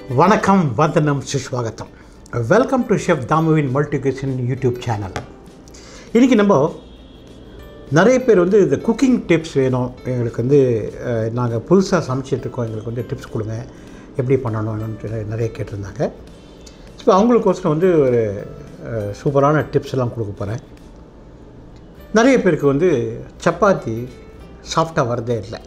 வணக்கம் வந்தனம் சுஸ்வாகத்தம் வெல்கம் டு ஷெஃப் தாமுவின் மல்டிகேஷன் யூடியூப் சேனல் இன்றைக்கி நம்ம நிறைய பேர் வந்து இந்த குக்கிங் டிப்ஸ் வேணும் எங்களுக்கு வந்து நாங்கள் புதுசாக சமைச்சிட்ருக்கோம் எங்களுக்கு வந்து டிப்ஸ் கொடுங்க எப்படி பண்ணணும்னு நிறைய கேட்டிருந்தாங்க ஸோ அவங்களுக்கோசரம் வந்து ஒரு அஹ், சூப்பரான டிப்ஸ் எல்லாம் கொடுக்க போகிறேன் நிறைய பேருக்கு வந்து சப்பாத்தி சாஃப்டாக வரதே இல்லை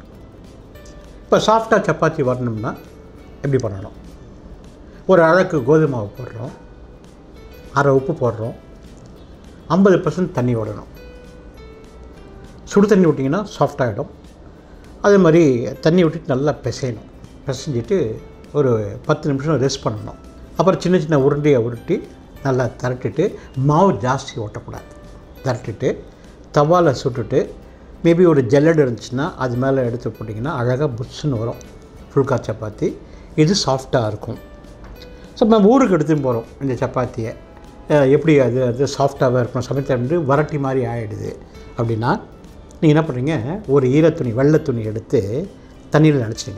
இப்போ சாஃப்டாக சப்பாத்தி வரணும்னா எப்படி பண்ணணும் ஒரு அழகு கோதுமை மாவு போடுறோம் அரை உப்பு போடுறோம் ஐம்பது பர்சன்ட் தண்ணி விடணும் சுடு தண்ணி விட்டிங்கன்னா சாஃப்டாகிடும் அதே மாதிரி தண்ணி விட்டுட்டு நல்லா பிசையணும் பிசைஞ்சிட்டு ஒரு பத்து நிமிஷம் ரெஸ்ட் பண்ணணும் அப்புறம் சின்ன சின்ன உருண்டையை உருட்டி நல்லா திரட்டிட்டு மாவு ஜாஸ்தி ஓட்டக்கூடாது திரட்டிட்டு தவாவில் சுட்டுட்டு மேபி ஒரு ஜல்லடு இருந்துச்சுன்னா அது மேலே எடுத்து போட்டிங்கன்னா அழகாக புஷ்ஷுன்னு வரும் ஃபுல்கா சப்பாத்தி இது சாஃப்டாக இருக்கும் ஸோ நம்ம ஊருக்கு எடுத்துன்னு போகிறோம் இந்த சப்பாத்தியை அஹ் எப்படி அது அது சாஃப்டாகவே இருக்கும் சமைத்த வந்து வரட்டி மாதிரி ஆகிடுது அப்படின்னா நீங்கள் என்ன பண்ணுறீங்க ஒரு ஈரத்துணி வெள்ளை துணி எடுத்து தண்ணியில் நினச்சிடுங்க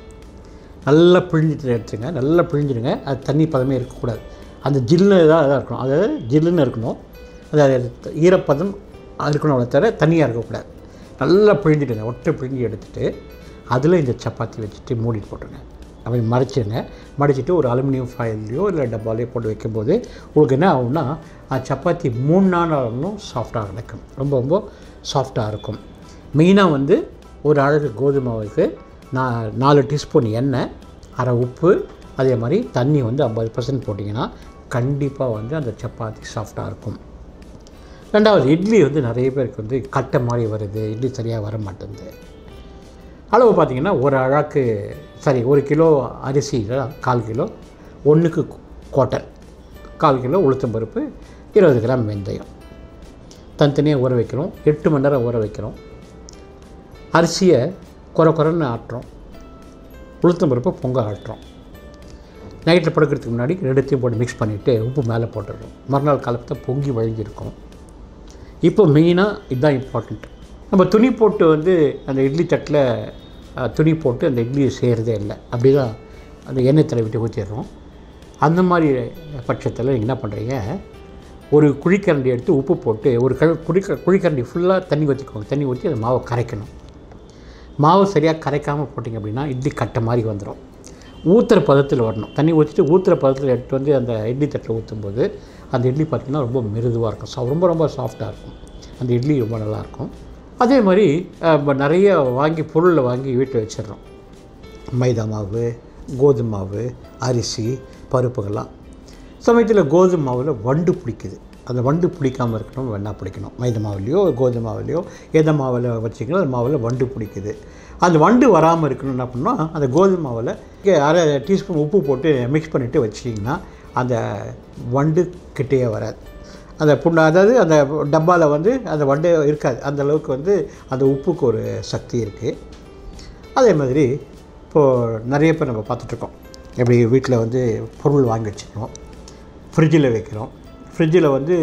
நல்லா பிழிஞ்சிட்டு எடுத்துங்க நல்லா பிழிஞ்சிடுங்க அது தண்ணி பதமே இருக்கக்கூடாது அந்த ஜில்லு தான் இதாக இருக்கணும் அதாவது ஜில்லுன்னு இருக்கணும் அது ஈரப்பதம் இருக்கணும் அவ்வளோ தவிர தண்ணியாக இருக்கக்கூடாது நல்லா பிழிஞ்சிடுங்க ஒட்டை பிழிஞ்சு எடுத்துட்டு அதில் இந்த சப்பாத்தி வச்சுட்டு மூடிட்டு போட்டுருங்க அப்படி மறைச்சிடுங்க மடிச்சிட்டு ஒரு அலுமினியம் ஃபாயில்லையோ இல்லை டப்பாலையோ போட்டு வைக்கும்போது உங்களுக்கு என்ன ஆகும்னா அந்த சப்பாத்தி மூணு நாள் ஆகணும் சாஃப்டாக கிடைக்கும் ரொம்ப ரொம்ப சாஃப்டாக இருக்கும் மெயினாக வந்து ஒரு அழகு கோதுமை மாவுக்கு நான் நாலு டீஸ்பூன் எண்ணெய் அரை உப்பு அதே மாதிரி தண்ணி வந்து ஐம்பது பர்சன்ட் போட்டிங்கன்னா கண்டிப்பாக வந்து அந்த சப்பாத்தி சாஃப்டாக இருக்கும் ரெண்டாவது இட்லி வந்து நிறைய பேருக்கு வந்து கட்டை மாதிரி வருது இட்லி சரியாக வர மாட்டேங்குது அளவு பார்த்திங்கன்னா ஒரு அழாக்கு சாரி ஒரு கிலோ அரிசி கால் கிலோ ஒன்றுக்கு கோட்டல் கால் கிலோ உளுத்தம் பருப்பு இருபது கிராம் வெந்தயம் தனித்தனியாக ஊற வைக்கிறோம் எட்டு மணி நேரம் ஊற வைக்கிறோம் அரிசியை குறை குறைன்னு ஆட்டுறோம் உளுத்தம் பருப்பை பொங்க ஆட்டுறோம் நைட்டில் படுக்கிறதுக்கு முன்னாடி ரெண்டுத்தையும் போட்டு மிக்ஸ் பண்ணிவிட்டு உப்பு மேலே போட்டுடுறோம் மறுநாள் காலத்தை பொங்கி வழிஞ்சிருக்கும் இப்போ மெயினாக இதுதான் இம்பார்ட்டண்ட் நம்ம துணி போட்டு வந்து அந்த இட்லி தட்டில் அஹ், துணி போட்டு அந்த இட்லி செய்கிறதே இல்லை அப்படி தான் அந்த எண்ணெய் தடவிட்டு ஊற்றிடுறோம் அந்த மாதிரி பட்சத்தில் நீங்கள் என்ன பண்ணுறீங்க ஒரு குழிக்கரண்டி எடுத்து உப்பு போட்டு ஒரு க குழிக்க குழிக்கரண்டி ஃபுல்லாக தண்ணி ஊற்றிக்கோங்க தண்ணி ஊற்றி அந்த மாவை கரைக்கணும் மாவு சரியாக கரைக்காமல் போட்டிங்க அப்படின்னா இட்லி கட்டை மாதிரி வந்துடும் ஊற்றுற பதத்தில் வரணும் தண்ணி ஊற்றிட்டு ஊற்றுற பதத்தில் எடுத்து வந்து அந்த இட்லி தட்டில் ஊற்றும்போது அந்த இட்லி பார்த்திங்கன்னா ரொம்ப மிருதுவாக இருக்கும் சா- ரொம்ப ரொம்ப சாஃப்டாக இருக்கும் அந்த இட்லி ரொம்ப நல்லாயிருக்கும் அதே மாதிரி அஹ், இப்ப நிறைய வாங்கி பொருளை வாங்கி வீட்டில் வச்சிடுறோம் மைதா மாவு கோதுமை மாவு அரிசி பருப்புகள்லாம் சமயத்தில் கோதுமை மாவில் வண்டு பிடிக்குது அந்த வண்டு பிடிக்காமல் இருக்கணும் வெண்ணா பிடிக்கணும் மைதா மாவுலேயோ கோதுமை மாவுலேயோ எந்த மாவில் வச்சிங்களோ அந்த மாவில் வண்டு பிடிக்குது அந்த வண்டு வராமல் இருக்கணும் என்ன பண்ணால் அந்த கோதுமை மாவில் இங்கே அரை டீஸ்பூன் உப்பு போட்டு மிக்ஸ் பண்ணிவிட்டு வச்சிட்டிங்கன்னா அந்த வண்டு கிட்டேயே வராது அந்த புண்ணா அதாவது அந்த டப்பாவில் வந்து அந்த வண்டு இருக்காது அந்த அளவுக்கு வந்து அந்த உப்புக்கு ஒரு சக்தி இருக்குது அதே மாதிரி இப்போது நிறைய பேர் நம்ம பார்த்துட்ருக்கோம் எப்படி வீட்டில் வந்து பொருள் வாங்கி வச்சுக்கிறோம் ஃப்ரிட்ஜில் வைக்கிறோம் ஃப்ரிட்ஜில் வந்து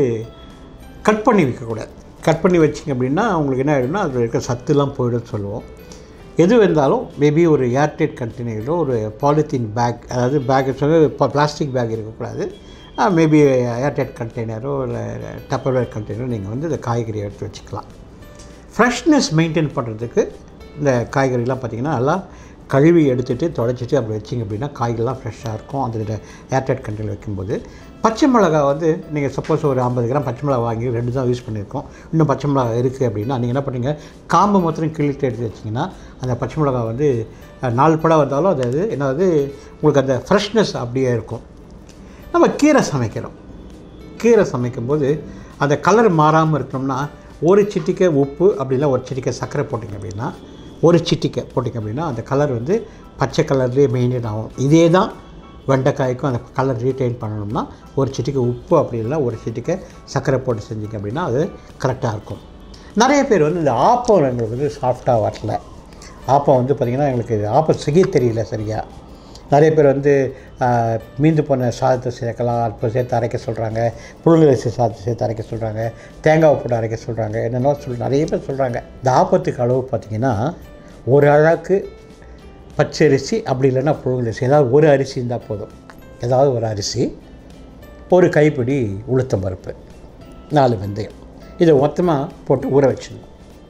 கட் பண்ணி வைக்கக்கூடாது கட் பண்ணி வச்சிங்க அப்படின்னா உங்களுக்கு என்ன ஆகிடும்னா அதில் இருக்க சத்துலாம் போயிடும்னு சொல்லுவோம் எது வந்தாலும் மேபி ஒரு ஏர்டைட் கண்டெய்னரோ ஒரு பாலித்தீன் பேக் அதாவது பேக் இப்போ பிளாஸ்டிக் பேக் இருக்கக்கூடாது மேபி ஏர்டைட் கண்டெய்னரோ இல்லை டப்பர்வேர் கண்டெய்னரோ நீங்கள் வந்து இந்த காய்கறி எடுத்து வச்சுக்கலாம் ஃப்ரெஷ்னஸ் மெயின்டைன் பண்ணுறதுக்கு இந்த காய்கறிலாம் பார்த்திங்கன்னா நல்லா கழுவி எடுத்துகிட்டு தொடச்சிட்டு அப்படி வச்சிங்க அப்படின்னா காய்கறிலாம் ஃப்ரெஷ்ஷாக இருக்கும் அந்த ஏர்டைட் கண்டெய்னர் வைக்கும்போது பச்சை மிளகா வந்து நீங்கள் சப்போஸ் ஒரு ஐம்பது கிராம் பச்சை மிளகா வாங்கி ரெண்டு தான் யூஸ் பண்ணியிருக்கோம் இன்னும் பச்சை மிளகா இருக்குது அப்படின்னா நீங்கள் என்ன பண்ணுறீங்க காம்பு மாத்திரம் கிள்ளிட்டு எடுத்து வச்சிங்கன்னா அந்த பச்சை மிளகா வந்து அஹ், நாலு படம் வந்தாலும் அதாவது என்னது உங்களுக்கு அந்த ஃப்ரெஷ்னஸ் அப்படியே இருக்கும் நம்ம கீரை சமைக்கிறோம் கீரை சமைக்கும்போது அந்த கலர் மாறாமல் இருக்கணும்னா ஒரு சிட்டிக்கை உப்பு அப்படின்னா ஒரு சிட்டிக்கை சர்க்கரை போட்டிங்க அப்படின்னா ஒரு சிட்டிக்கை போட்டிங்க அப்படின்னா அந்த கலர் வந்து பச்சை கலர்லேயே மெயின்டைன் ஆகும் இதே தான் வெண்டைக்காய்க்கும் அந்த கலர் ரீட்டைன் பண்ணணும்னா ஒரு சிட்டிக்கை உப்பு அப்படி இல்லை ஒரு சிட்டிக்கை சர்க்கரை போட்டு செஞ்சீங்க அப்படின்னா அது கரெக்டாக இருக்கும் நிறைய பேர் வந்து இந்த ஆப்பம் எங்களுக்கு வந்து சாஃப்டாக வரல ஆப்பம் வந்து பார்த்திங்கன்னா எங்களுக்கு ஆப்பம் செய்ய தெரியல சரியாக நிறைய பேர் வந்து ஆஹ், மீந்து போன சாதத்தை சேர்க்கலாம் அற்பம் சேர்த்து அரைக்க சொல்கிறாங்க புழுங்கரிசி சாதத்தை சேர்த்து அரைக்க சொல்கிறாங்க தேங்காய் போட்டு அரைக்க சொல்கிறாங்க என்னென்னோ சொல் நிறைய பேர் சொல்கிறாங்க இந்த ஆப்பத்துக்கு அளவு பார்த்திங்கன்னா ஒரு அழகு பச்சை அரிசி அப்படி இல்லைன்னா புழுங்கல் ஏதாவது ஒரு அரிசி இருந்தால் போதும் ஏதாவது ஒரு அரிசி ஒரு கைப்பிடி உளுத்தம் பருப்பு நாலு வெந்தயம் இதை மொத்தமாக போட்டு ஊற வச்சிடணும்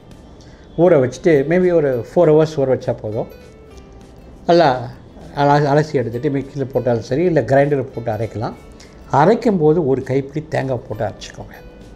ஊற வச்சுட்டு மேபி ஒரு ஃபோர் ஹவர்ஸ் ஊற வச்சா போதும் நல்லா அல அலசி எடுத்துகிட்டு மிக்சியில் போட்டாலும் சரி இல்லை கிரைண்டரில் போட்டு அரைக்கலாம் அரைக்கும் போது ஒரு கைப்பிடி தேங்காய் போட்டு அரைச்சிக்கோங்க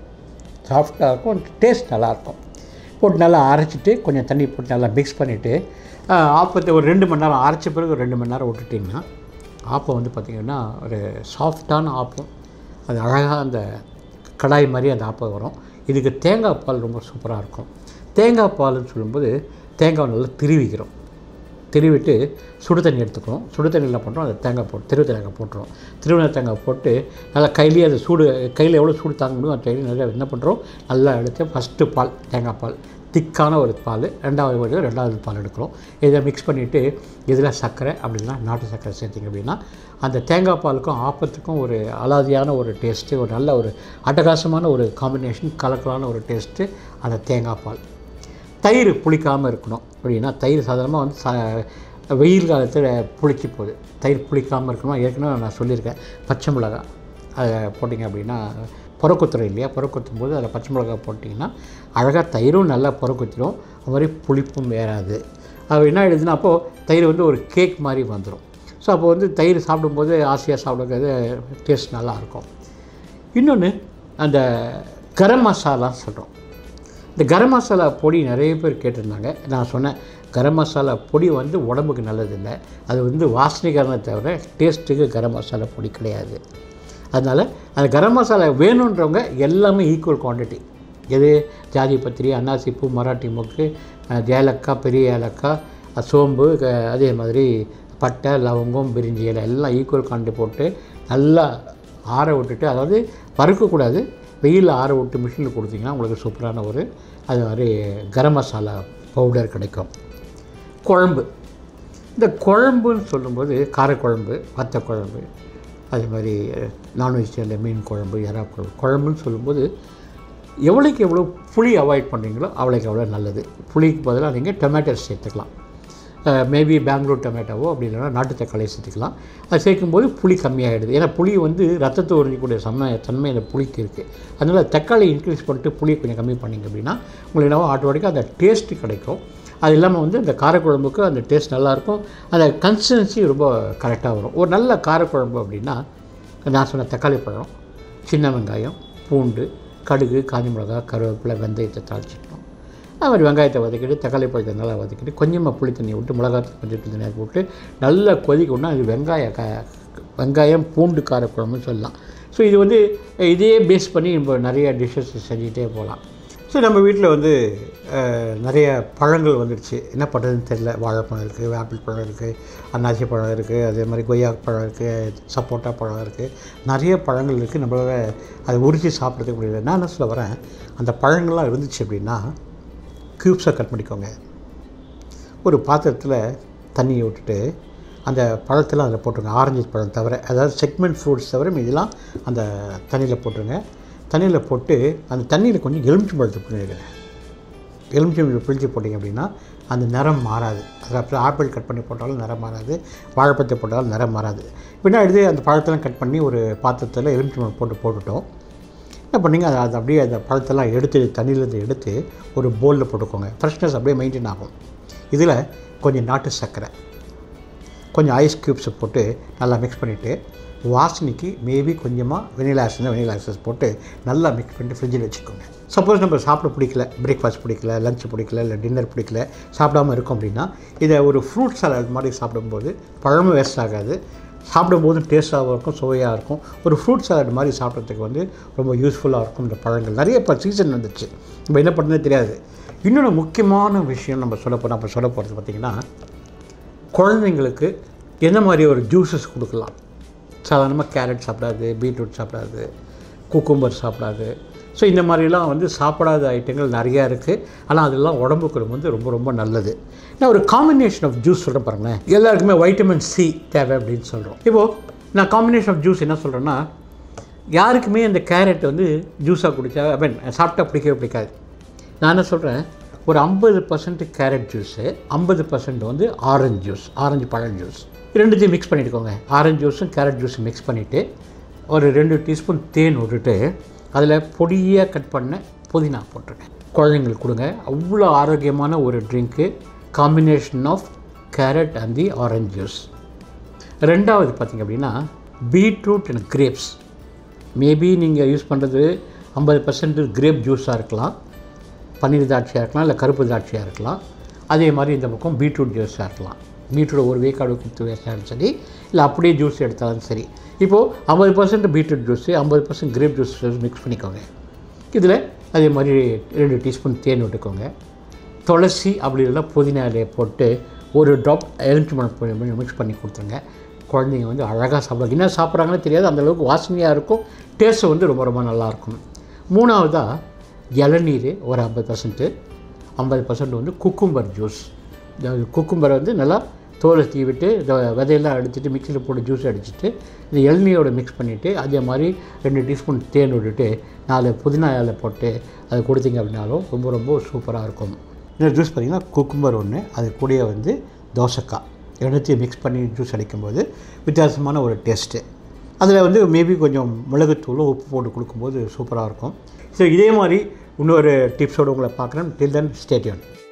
சாஃப்டாக இருக்கும் டேஸ்ட் நல்லாயிருக்கும் போட்டு நல்லா அரைச்சிட்டு கொஞ்சம் தண்ணி போட்டு நல்லா மிக்ஸ் பண்ணிவிட்டு ஆப்பத்தை ஒரு ரெண்டு மணி நேரம் அரைச்ச பிறகு ஒரு ரெண்டு மணி நேரம் விட்டுட்டிங்கன்னா ஆப்பம் வந்து பார்த்திங்கன்னா ஒரு சாஃப்டான ஆப்பம் அது அழகாக அந்த கடாய் மாதிரி அந்த ஆப்பம் வரும் இதுக்கு தேங்காய் பால் ரொம்ப சூப்பராக இருக்கும் தேங்காய் பால்னு சொல்லும்போது தேங்காய் நல்லா திருவிக்கிறோம் திருவிட்டு சுடு தண்ணி எடுத்துக்கிறோம் சுடு தண்ணி என்ன பண்ணுறோம் அதை தேங்காய் போட்டு திருவு தேங்காய் போட்டுருவோம் திருவின தேங்காய் போட்டு நல்லா கையிலேயே அது சூடு கையில் எவ்வளோ சூடு தாங்க முடியும் அந்த கையில் நல்லா என்ன பண்ணுறோம் நல்லா எடுத்து ஃபஸ்ட்டு பால் தேங்காய் பால் திக்கான ஒரு பால் ரெண்டாவது ஒரு ரெண்டாவது பால் எடுக்கிறோம் இதை மிக்ஸ் பண்ணிவிட்டு இதில் சர்க்கரை அப்படின்னா நாட்டு சர்க்கரை சேர்த்திங்க அப்படின்னா அந்த தேங்காய் பாலுக்கும் ஆப்பத்துக்கும் ஒரு அலாதியான ஒரு டேஸ்ட்டு ஒரு நல்ல ஒரு அட்டகாசமான ஒரு காம்பினேஷன் கலக்கலான ஒரு டேஸ்ட்டு அந்த தேங்காய் பால் தயிர் புளிக்காமல் இருக்கணும் அப்படின்னா தயிர் சாதாரணமாக வந்து சா வெயில் காலத்தில் புளிச்சு போகுது தயிர் புளிக்காமல் இருக்கணும் ஏற்கனவே நான் சொல்லியிருக்கேன் பச்சை மிளகா அதை போட்டிங்க அப்படின்னா புறக்குத்துறோம் இல்லையா புறக்குத்தும் போது அதில் பச்சை மிளகா போட்டிங்கன்னா அழகாக தயிரும் நல்லா புறக்குத்திடும் அது மாதிரி புளிப்பும் வேறாது அது என்ன ஆகிடுதுன்னா அப்போது தயிர் வந்து ஒரு கேக் மாதிரி வந்துடும் ஸோ அப்போ வந்து தயிர் சாப்பிடும்போது ஆசையாக சாப்பிடுறது டேஸ்ட் நல்லாயிருக்கும் இன்னொன்று அந்த கரம் மசாலான்னு சொல்கிறோம் இந்த கரம் மசாலா பொடி நிறைய பேர் கேட்டிருந்தாங்க நான் சொன்னேன் கரம் மசாலா பொடி வந்து உடம்புக்கு நல்லதில்லை அது வந்து வாசனைக்காரனை தவிர டேஸ்ட்டுக்கு கரம் மசாலா பொடி கிடையாது அதனால் அந்த கரம் மசாலா வேணுன்றவங்க எல்லாமே ஈக்குவல் குவான்டிட்டி எது ஜாதி பத்திரி அன்னாசி பூ மராட்டி மொக்கு அஹ், ஏலக்காய் பெரிய ஏலக்காய் அஹ், சோம்பு க- அதே மாதிரி பட்டை லவங்கம் பிரிஞ்சி இலை எல்லாம் ஈக்குவல் குவான்டிட்டி போட்டு நல்லா ஆற விட்டுட்டு அதாவது வறுக்கக்கூடாது வெயிலில் ஆற விட்டு மிஷினில் கொடுத்தீங்கன்னா உங்களுக்கு சூப்பரான ஒரு அது மாதிரி கரம் மசாலா பவுடர் கிடைக்கும் குழம்பு இந்த குழம்புன்னு சொல்லும்போது காரக்குழம்பு வத்த குழம்பு அதே மாதிரி நான்வெஜ்ஜில் மீன் குழம்பு எறா குழம்பு குழம்புன்னு சொல்லும்போது எவ்வளோக்கு எவ்வளோ புளி அவாய்ட் பண்ணுறீங்களோ அவ்வளோக்கு எவ்வளோ நல்லது புளிக்கு பதிலாக நீங்கள் டொமேட்டோ சேர்த்துக்கலாம் மேபி பெங்களூர் டொமேட்டோவோ அப்படி இல்லைன்னா நாட்டு தக்காளியை சேர்த்துக்கலாம் அது சேர்க்கும்போது புளி கம்மியாகிடுது ஏன்னா புளி வந்து ரத்தத்தை உறிஞ்சக்கூடிய சம தன்மை அந்த புளிக்கு இருக்குது அதனால் தக்காளி இன்க்ரீஸ் பண்ணிட்டு புளியை கொஞ்சம் கம்மி பண்ணிங்க அப்படின்னா உங்களுக்கு என்னவோ ஆட்டோமேட்டிக்காக அந்த டேஸ்ட்டு கிடைக்கும் அது இல்லாமல் வந்து அந்த காரக்குழம்புக்கு அந்த டேஸ்ட் நல்லாயிருக்கும் அந்த கன்சிஸ்டன்சி ரொம்ப கரெக்டாக வரும் ஒரு நல்ல காரக்குழம்பு அப்படின்னா நான் சொன்ன தக்காளி பழம் சின்ன வெங்காயம் பூண்டு கடுகு காஞ்சி மிளகா கருவேப்பிலை வெந்தயத்தை தாளிச்சிக்கணும் அது மாதிரி வெங்காயத்தை வதக்கிட்டு தக்காளி பழத்தை நல்லா வதக்கிட்டு கொஞ்சமாக புளி தண்ணியை விட்டு மிளகாத்தூள் கொஞ்சம் தண்ணியாக போட்டு நல்லா கொதிக்கணும்னா அது வெங்காய க வெங்காயம் பூண்டு காரக்குழம்புன்னு சொல்லலாம் ஸோ இது வந்து இதையே பேஸ் பண்ணி நம்ம நிறைய டிஷ்ஷஸ் செஞ்சுக்கிட்டே போகலாம் ஸோ நம்ம வீட்டில் வந்து அஹ், நிறைய பழங்கள் வந்துடுச்சு என்ன பண்ணுறதுன்னு தெரியல வாழைப்பழம் இருக்குது ஆப்பிள் பழம் இருக்குது அன்னாசி பழம் இருக்குது அதே மாதிரி கொய்யா பழம் இருக்குது சப்போட்டா பழம் இருக்குது நிறைய பழங்கள் இருக்குது நம்மளால் அதை உரிச்சு சாப்பிட்றதுக்கு முடியல நான் என்ன சொல்ல வரேன் அந்த பழங்கள்லாம் இருந்துச்சு அப்படின்னா க்யூப்ஸாக கட் பண்ணிக்கோங்க ஒரு பாத்திரத்தில் தண்ணியை விட்டுட்டு அந்த பழத்தெல்லாம் அதில் போட்டுருங்க ஆரஞ்சு பழம் தவிர அதாவது செக்மெண்ட் ஃப்ரூட்ஸ் தவிர மீதெல்லாம் அந்த தண்ணியில் போட்டுருங்க தண்ணியில் போட்டு அந்த தண்ணியில் கொஞ்சம் எலுமிச்சை பழத்தை பிடிங்க எலுமிச்சை பிழிஞ்சு போட்டிங்க அப்படின்னா அந்த நிறம் மாறாது அது அப்புறம் ஆப்பிள் கட் பண்ணி போட்டாலும் நிறம் மாறாது வாழைப்பழத்தை போட்டாலும் நிறம் மாறாது பின்னா எடுத்து அந்த பழத்தெல்லாம் கட் பண்ணி ஒரு பாத்திரத்தில் எலுமிச்சை பழம் போட்டு போட்டுட்டோம் என்ன பண்ணீங்க அதை அது அப்படியே அந்த பழத்தெல்லாம் எடுத்து தண்ணியிலேருந்து எடுத்து ஒரு பவுலில் போட்டுக்கோங்க ஃப்ரெஷ்னஸ் அப்படியே மெயின்டைன் ஆகும் இதில் கொஞ்சம் நாட்டு சர்க்கரை கொஞ்சம் ஐஸ் க்யூப்ஸை போட்டு நல்லா மிக்ஸ் பண்ணிவிட்டு வாசனைக்கு மேபி கொஞ்சமாக வெனிலா எசன்ஸ் வெனிலா எசன்ஸ் போட்டு நல்லா மிக்ஸ் பண்ணிட்டு ஃப்ரிட்ஜில் வச்சுக்கோங்க சப்போஸ் நம்ம சாப்பிட பிடிக்கல பிரேக்ஃபாஸ்ட் பிடிக்கல லஞ்ச் பிடிக்கல இல்லை டின்னர் பிடிக்கல சாப்பிடாம இருக்கோம் அப்படின்னா இதை ஒரு ஃப்ரூட் சாலட் மாதிரி சாப்பிடும்போது பழமும் வேஸ்ட் ஆகாது சாப்பிடும்போது டேஸ்ட்டாகவும் இருக்கும் சுவையாக இருக்கும் ஒரு ஃப்ரூட் சாலட் மாதிரி சாப்பிட்றதுக்கு வந்து ரொம்ப யூஸ்ஃபுல்லாக இருக்கும் இந்த பழங்கள் நிறைய இப்போ சீசன் வந்துச்சு நம்ம என்ன பண்ணுறதுனே தெரியாது இன்னொன்று முக்கியமான விஷயம் நம்ம சொல்ல போகிறோம் நம்ம சொல்ல போகிறது பார்த்திங்கன்னா குழந்தைங்களுக்கு என்ன மாதிரி ஒரு ஜூஸஸ் கொடுக்கலாம் சாதாரணமாக கேரட் சாப்பிடாது பீட்ரூட் சாப்பிடாது குக்கும்பர் சாப்பிடாது ஸோ இந்த மாதிரிலாம் வந்து சாப்பிடாத ஐட்டங்கள் நிறையா இருக்குது ஆனால் அதெல்லாம் உடம்புக்கு வந்து ரொம்ப ரொம்ப நல்லது நான் ஒரு காம்பினேஷன் ஆஃப் ஜூஸ் சொல்கிறேன் பாருங்களேன் எல்லாருக்குமே வைட்டமின் சி தேவை அப்படின்னு சொல்கிறோம் இப்போது நான் காம்பினேஷன் ஆஃப் ஜூஸ் என்ன சொல்கிறேன்னா யாருக்குமே அந்த கேரட் வந்து ஜூஸாக குடித்தா ஐ மீன் சாப்பிட்டா பிடிக்கவே பிடிக்காது நான் என்ன சொல்கிறேன் ஒரு ஐம்பது பர்சன்ட் கேரட் ஜூஸு ஐம்பது பர்சன்ட் வந்து ஆரஞ்சு ஜூஸ் ஆரஞ்சு பழம் ஜூஸ் ரெண்டுத்தையும் மிக்ஸ் பண்ணிட்டுக்கோங்க ஆரஞ்சு ஜூஸும் கேரட் ஜூஸும் மிக்ஸ் பண்ணிவிட்டு ஒரு ரெண்டு டீஸ்பூன் தேன் விட்டுட்டு அதில் பொடியாக கட் பண்ண புதினா போட்டுருங்க குழந்தைங்களுக்கு கொடுங்க அவ்வளோ ஆரோக்கியமான ஒரு drink combination of carrot and the orange juice ரெண்டாவது பார்த்திங்க அப்படின்னா பீட்ரூட் அண்ட் கிரேப்ஸ் மேபி நீங்கள் யூஸ் பண்ணுறது ஐம்பது பர்சன்ட் கிரேப் ஜூஸாக இருக்கலாம் பன்னீர் திராட்சையாக இருக்கலாம் இல்லை கருப்பு திராட்சையாக இருக்கலாம் அதே மாதிரி இந்த பக்கம் பீட்ரூட் ஜூஸாக இருக்கலாம் பீட்ரூட் ஒரு வேக்காடு கொடுத்து வேஸ்டாலும் சரி இல்லை அப்படியே ஜூஸ் எடுத்தாலும் சரி இப்போது ஐம்பது பர்சன்ட் பீட்ரூட் ஜூஸு ஐம்பது பர்சன்ட் கிரேப் ஜூஸ் மிக்ஸ் பண்ணிக்கோங்க இதில் அதே மாதிரி ரெண்டு டீஸ்பூன் தேன் விட்டுக்கோங்க துளசி அப்படி இல்லைனா புதினா இலையை போட்டு ஒரு ட்ராப் எலுமிச்சம்பழம் மிக்ஸ் பண்ணி கொடுத்துருங்க குழந்தைங்க வந்து அழகாக சாப்பிடுவாங்க என்ன சாப்பிட்றாங்கன்னு தெரியாது அந்தளவுக்கு வாசனையாக இருக்கும் டேஸ்ட்டு வந்து ரொம்ப ரொம்ப நல்லாயிருக்கும் மூணாவதாக இளநீர் ஒரு ஐம்பது பர்சன்ட்டு ஐம்பது பர்சன்ட் வந்து குக்கும்பர் ஜூஸ் குக்கும்பரை வந்து நல்லா தோலை தீவிட்டு இந்த விதையெல்லாம் அடிச்சுட்டு மிக்சியில் போட்டு ஜூஸ் அடிச்சுட்டு இந்த இளநீரோட மிக்ஸ் பண்ணிவிட்டு அதே மாதிரி ரெண்டு டீஸ்பூன் தேன் விட்டுட்டு நாலு புதினா இலை போட்டு அது கொடுத்தீங்க அப்படின்னாலும் ரொம்ப ரொம்ப சூப்பராக இருக்கும் இந்த ஜூஸ் பார்த்திங்கன்னா குக்கும்பர் ஒன்று அது கூடயே வந்து தோசைக்காய் எல்லாத்தையும் மிக்ஸ் பண்ணி ஜூஸ் அடிக்கும்போது வித்தியாசமான ஒரு டேஸ்ட்டு அதில் வந்து மேபி கொஞ்சம் மிளகுத்தூளும் உப்பு போட்டு கொடுக்கும்போது சூப்பராக இருக்கும் ஸோ இதே மாதிரி இன்னொரு டிப்ஸோடு உங்களை பார்க்குறேன் டில் தன் ஸ்டேட்யூன்